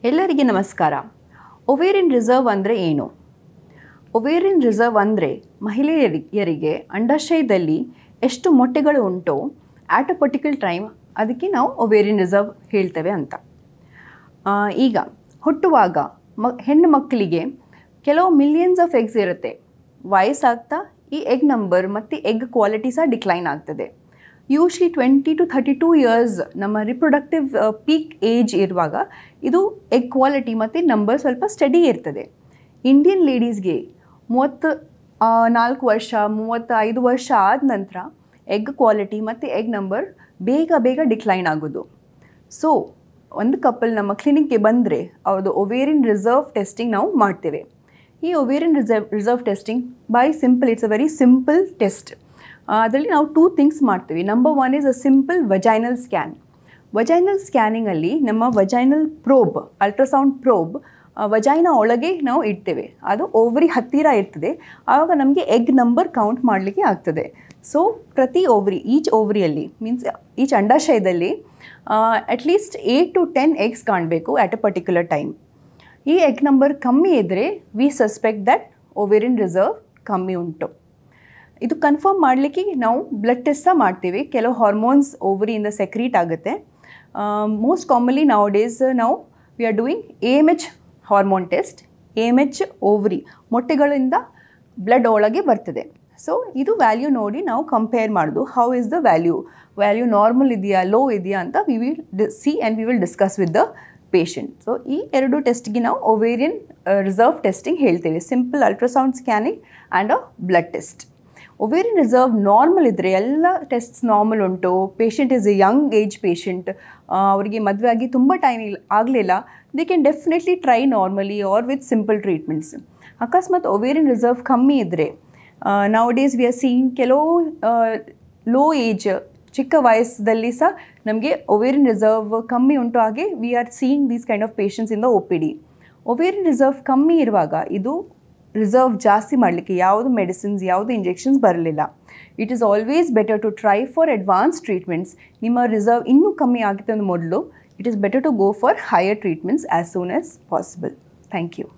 ಎಲ್ಲರಿಗೆ ನಮಸ್ಕಾರ ಒವೇರಿನ್ ರಿಸರ್ವ್ ಅಂದರೆ ಏನು ಒವೇರಿನ್ ರಿಸರ್ವ್ ಅಂದರೆ ಮಹಿಳೆಯರಿಗೆ ಅಂಡಾಶಯದಲ್ಲಿ ಎಷ್ಟು ಮೊಟ್ಟೆಗಳು ಉಂಟೋ ಆಟ್ ಅ ಪರ್ಟಿಕ್ಯುಲರ್ ಟೈಮ್ ಅದಕ್ಕೆ ನಾವು ಒವೇರಿನ್ ರಿಸರ್ವ್ ಹೇಳ್ತೇವೆ ಅಂತ ಆ, ಈಗ ಹುಟ್ಟುವಾಗ ಮ ಹೆಣ್ಣು ಮಕ್ಕಳಿಗೆ ಕೆಲವು ಮಿಲಿಯನ್ಸ್ ಆಫ್ ಎಗ್ಸ್ ಇರುತ್ತೆ ವಯಸ್ಸಾಗ್ತಾ ಈ ಎಗ್ ನಂಬರ್ ಮತ್ತು ಎಗ್ ಕ್ವಾಲಿಟಿ ಸಹ ಡಿಕ್ಲೈನ್ ಆಗ್ತದೆ usually twenty two thirty two years ನಮ್ಮ ರಿಪ್ರೊಡಕ್ಟಿವ್ ಪೀಕ್ ಏಜ್ ಇರುವಾಗ ಇದು ಎಗ್ ಕ್ವಾಲಿಟಿ ಮತ್ತು ನಂಬರ್ ಸ್ವಲ್ಪ ಸ್ಟಡಿ ಇರ್ತದೆ ಇಂಡಿಯನ್ ಲೇಡೀಸ್ಗೆ ಮೂವತ್ತು ಆ, ನಾಲ್ಕು ವರ್ಷ ಮೂವತ್ತೈದು ವರ್ಷ ಆದ ನಂತರ ಎಗ್ ಕ್ವಾಲಿಟಿ ಮತ್ತು ಎಗ್ ನಂಬರ್ ಬೇಗ ಬೇಗ ಡಿಕ್ಲೈನ್ ಆಗೋದು ಸೊ ಒಂದು ಕಪಲ್ ನಮ್ಮ ಕ್ಲಿನಿಕ್ಗೆ ಬಂದರೆ ಅವ್ರದ್ದು ಒವೇರಿನ್ ರಿಸರ್ವ್ ಟೆಸ್ಟಿಂಗ್ ನಾವು ಮಾಡ್ತೇವೆ ಈ ovarian reserve reserve testing by simple it's a very simple test ಅದರಲ್ಲಿ ನಾವು ಟೂ ಥಿಂಗ್ಸ್ ಮಾಡ್ತೀವಿ number one is a simple vaginal scan vaginal ಸ್ಕ್ಯಾನಿಂಗಲ್ಲಿ ನಮ್ಮ vaginal probe ultrasound probe vagina ಒಳಗೆ ನಾವು ಇಡ್ತೇವೆ ಅದು ಓವರಿ ಹತ್ತಿರ ಇರ್ತದೆ ಆವಾಗ ನಮಗೆ ಎಗ್ ನಂಬರ್ ಕೌಂಟ್ ಮಾಡಲಿಕ್ಕೆ ಆಗ್ತದೆ ಸೊ ಪ್ರತಿ ಓವರಿ ಈಚ್ ಓವರಿಯಲ್ಲಿ ಮೀನ್ಸ್ ಈಚ್ ಅಂಡಾಶಯದಲ್ಲಿ at least eight to ten eggs ಕಾಣಬೇಕು ಆಟ್ ಅ ಪರ್ಟಿಕ್ಯುಲರ್ ಟೈಮ್ ಈ ಎಗ್ ನಂಬರ್ ಕಮ್ಮಿ ಇದ್ದರೆ we suspect that ovarian reserve ಕಮ್ಮಿ ಉಂಟು ಇದು ಕನ್ಫರ್ಮ್ ಮಾಡಲಿಕ್ಕೆ ನಾವು ಬ್ಲಡ್ ಟೆಸ್ಟ್ ಸಹ ಮಾಡ್ತೀವಿ ಕೆಲವು ಹಾರ್ಮೋನ್ಸ್ ಓವರಿಯಿಂದ ಸೆಕ್ರೀಟ್ ಆಗುತ್ತೆ ಮೋಸ್ಟ್ ಕಾಮನ್ಲಿ ನಾವು ಡೇಸ್ ನಾವು we are doing A M H hormone test A M H ovary ಮೊಟ್ಟೆಗಳಿಂದ ಬ್ಲಡ್ ಒಳಗೆ ಬರ್ತದೆ ಸೊ ಇದು ವ್ಯಾಲ್ಯೂ ನೋಡಿ ನಾವು ಕಂಪೇರ್ ಮಾಡೋದು how is the value value normal ಇದೆಯಾ ಲೋ ಇದೆಯಾ ಅಂತ we will see and we will discuss with the patient so ಈ ಎರಡು ಟೆಸ್ಟ್ಗೆ ನಾವು ಒವೇರಿಯನ್ ರಿಸರ್ವ್ ಟೆಸ್ಟಿಂಗ್ ಹೇಳ್ತೇವೆ simple ultrasound scanning and a blood test ovarian reserve normal ಇದ್ದರೆ ಎಲ್ಲ ಟೆಸ್ಟ್ಸ್ ನಾರ್ಮಲ್ ಉಂಟು patient is a young age patient ಅವರಿಗೆ ಮದುವೆ ಆಗಿ ತುಂಬ ಟೈಮ್ ಇಲ್ಲ ಆಗಲಿಲ್ಲ they can definitely try normally or with simple treatments ಅಕಸ್ಮಾತ್ ಒವೇರಿಯನ್ ರಿಸರ್ವ್ ಕಮ್ಮಿ ಇದ್ದರೆ nowadays we are seeing ಕೆಲವು ಲೋ ಏಜ್ ಚಿಕ್ಕ ವಯಸ್ಸದಲ್ಲಿ ಸಹ ನಮಗೆ ಒವೇರಿಯನ್ ರಿಸರ್ವ್ ಕಮ್ಮಿ ಉಂಟು ಹಾಗೆ we are seeing these kind of patients in the O P D ovarian reserve ಕಮ್ಮಿ ಇರುವಾಗ ಇದು ರಿಸರ್ವ್ ಜಾಸ್ತಿ ಮಾಡಲಿಕ್ಕೆ ಯಾವುದು ಮೆಡಿಸಿನ್ಸ್ ಯಾವುದು ಇಂಜೆಕ್ಷನ್ಸ್ ಬರಲಿಲ್ಲ it is always better to try for advance treatments ನಿಮ್ಮ ರಿಸರ್ವ್ ಇನ್ನೂ ಕಮ್ಮಿ ಆಗುತ್ತೆ ಮೊದಲು it is better to go for higher treatments as soon as possible thank you